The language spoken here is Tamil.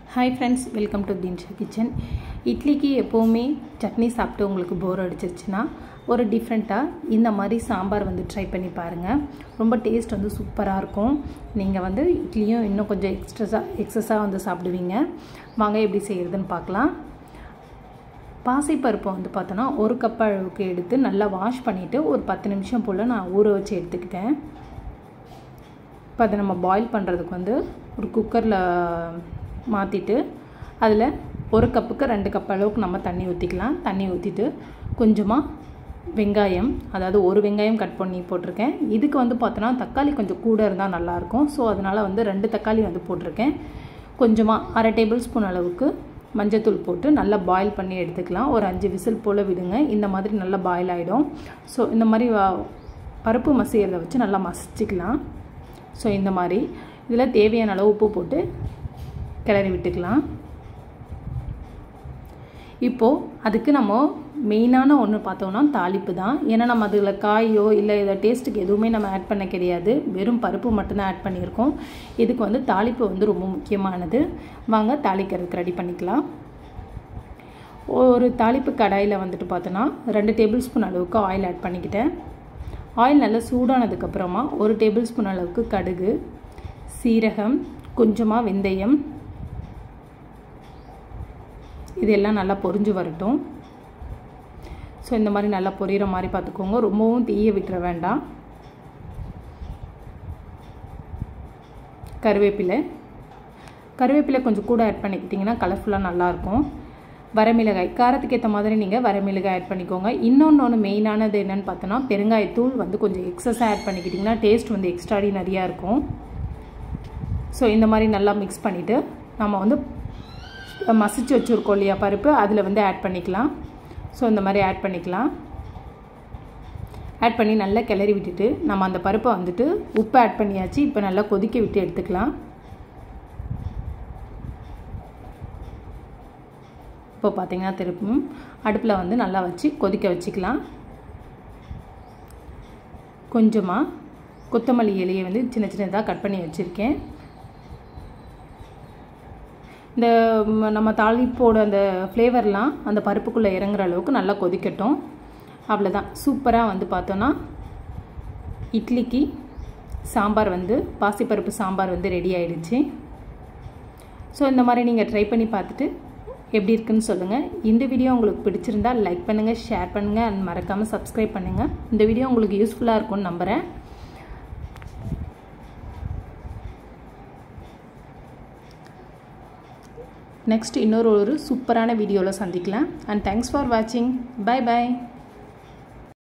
hi friends welcome to Deensha kitchen இட்லிக்கு எப்போவுமே சட்னி சாப்பிட்டு உங்களுக்கு போர் அடிச்சிருச்சுன்னா ஒரு டிஃப்ரெண்ட்டாக இந்த மாதிரி சாம்பார் வந்து ட்ரை பண்ணி பாருங்கள் ரொம்ப டேஸ்ட் வந்து சூப்பராக இருக்கும் நீங்கள் வந்து இட்லியும் இன்னும் கொஞ்சம் எக்ஸ்ட்ரஸாக எக்ஸஸாக வந்து சாப்பிடுவீங்க வாங்க எப்படி செய்கிறதுன்னு பார்க்கலாம் பாசிப்பருப்பை வந்து பார்த்தோன்னா ஒரு கப் அளவுக்கு எடுத்து நல்லா வாஷ் பண்ணிவிட்டு ஒரு பத்து நிமிஷம் போல் நான் ஊற வச்சு எடுத்துக்கிட்டேன் இப்போ அதை நம்ம பாயில் பண்ணுறதுக்கு வந்து ஒரு குக்கரில் மாற்றிட்டு அதில் ஒரு கப்புக்கு ரெண்டு கப் அளவுக்கு நம்ம தண்ணி ஊற்றிக்கலாம் தண்ணி ஊற்றிட்டு கொஞ்சமாக வெங்காயம் அதாவது ஒரு வெங்காயம் கட் பண்ணி போட்டிருக்கேன் இதுக்கு வந்து பார்த்தோன்னா தக்காளி கொஞ்சம் கூட இருந்தால் நல்லாயிருக்கும் ஸோ அதனால் வந்து ரெண்டு தக்காளி வந்து போட்டிருக்கேன் கொஞ்சமாக அரை டேபிள் ஸ்பூன் அளவுக்கு மஞ்சத்தூள் போட்டு நல்லா பாயில் பண்ணி எடுத்துக்கலாம் ஒரு அஞ்சு விசில் போல் விடுங்க இந்த மாதிரி நல்லா பாயில் ஆகிடும் ஸோ இந்த மாதிரி பருப்பு மசிகிறத வச்சு நல்லா மசிச்சிக்கலாம் ஸோ இந்த மாதிரி இதில் தேவையான அளவு உப்பு போட்டு கிளறி விட்டுக்கலாம் இப்போது அதுக்கு நம்ம மெயினான ஒன்று பார்த்தோம்னா தாளிப்பு தான் ஏன்னா நம்ம அதில் காயோ இல்லை இதை டேஸ்ட்டுக்கு எதுவுமே நம்ம ஆட் பண்ண கிடையாது வெறும் பருப்பு மட்டும்தான் ஆட் பண்ணியிருக்கோம் இதுக்கு வந்து தாளிப்பு வந்து ரொம்ப முக்கியமானது வாங்க தாளிக்கிறதுக்கு ரெடி பண்ணிக்கலாம் ஒரு தாளிப்பு கடாயில் வந்துட்டு பார்த்தோன்னா ரெண்டு டேபிள் ஸ்பூன் அளவுக்கு ஆயில் ஆட் பண்ணிக்கிட்டேன் ஆயில் நல்லா சூடானதுக்கப்புறமா ஒரு டேபிள் ஸ்பூன் அளவுக்கு கடுகு சீரகம் கொஞ்சமாக வெந்தயம் இதெல்லாம் நல்லா பொரிஞ்சு வரட்டும் ஸோ இந்த மாதிரி நல்லா பொரியிற மாதிரி பார்த்துக்கோங்க ரொம்பவும் தீய விட்டுற வேண்டாம் கருவேப்பிலை கருவேப்பிலை கொஞ்சம் கூட ஆட் பண்ணிக்கிட்டிங்கன்னா கலர்ஃபுல்லாக நல்லாயிருக்கும் வரமிளகாய் காரத்துக்கு ஏற்ற மாதிரி நீங்கள் வரமிளகாய் ஆட் பண்ணிக்கோங்க இன்னொன்று ஒன்று மெயினானது என்னென்னு பார்த்தோன்னா பெருங்காயத்தூள் வந்து கொஞ்சம் எக்ஸஸாக ஆட் பண்ணிக்கிட்டிங்கன்னா டேஸ்ட் வந்து எக்ஸ்ட்ராடினரியாக இருக்கும் ஸோ இந்த மாதிரி நல்லா மிக்ஸ் பண்ணிவிட்டு நம்ம வந்து மசிச்சு வச்சுருக்கோம் இல்லையா பருப்பு அதில் வந்து ஆட் பண்ணிக்கலாம் ஸோ இந்த மாதிரி ஆட் பண்ணிக்கலாம் ஆட் பண்ணி நல்லா கிளறி விட்டுட்டு நம்ம அந்த பருப்பை வந்துட்டு உப்பு ஆட் பண்ணியாச்சு இப்போ நல்லா கொதிக்க விட்டு எடுத்துக்கலாம் இப்போ பார்த்தீங்கன்னா திருப்பும் அடுப்பில் வந்து நல்லா வச்சு கொதிக்க வச்சுக்கலாம் கொஞ்சமாக கொத்தமல்லி இலையை வந்து சின்ன சின்னதாக கட் பண்ணி வச்சுருக்கேன் இந்த நம்ம தாளிப்போட அந்த ஃப்ளேவர்லாம் அந்த பருப்புக்குள்ளே இறங்குற அளவுக்கு நல்லா கொதிக்கட்டும் அவ்வளோதான் சூப்பராக வந்து பார்த்தோன்னா இட்லிக்கு சாம்பார் வந்து பாசிப்பருப்பு சாம்பார் வந்து ரெடி ஆகிடுச்சு ஸோ இந்த மாதிரி நீங்கள் ட்ரை பண்ணி பார்த்துட்டு எப்படி இருக்குன்னு சொல்லுங்கள் இந்த வீடியோ உங்களுக்கு பிடிச்சிருந்தா லைக் பண்ணுங்கள் ஷேர் பண்ணுங்கள் அண்ட் மறக்காமல் சப்ஸ்கிரைப் பண்ணுங்கள் இந்த வீடியோ உங்களுக்கு யூஸ்ஃபுல்லாக இருக்கும்னு நம்புகிறேன் நெக்ஸ்ட் இன்னொரு ஒரு சூப்பரான வீடியோவில் சந்திக்கலாம் அண்ட் தேங்க்ஸ் ஃபார் வாட்சிங் பை பாய்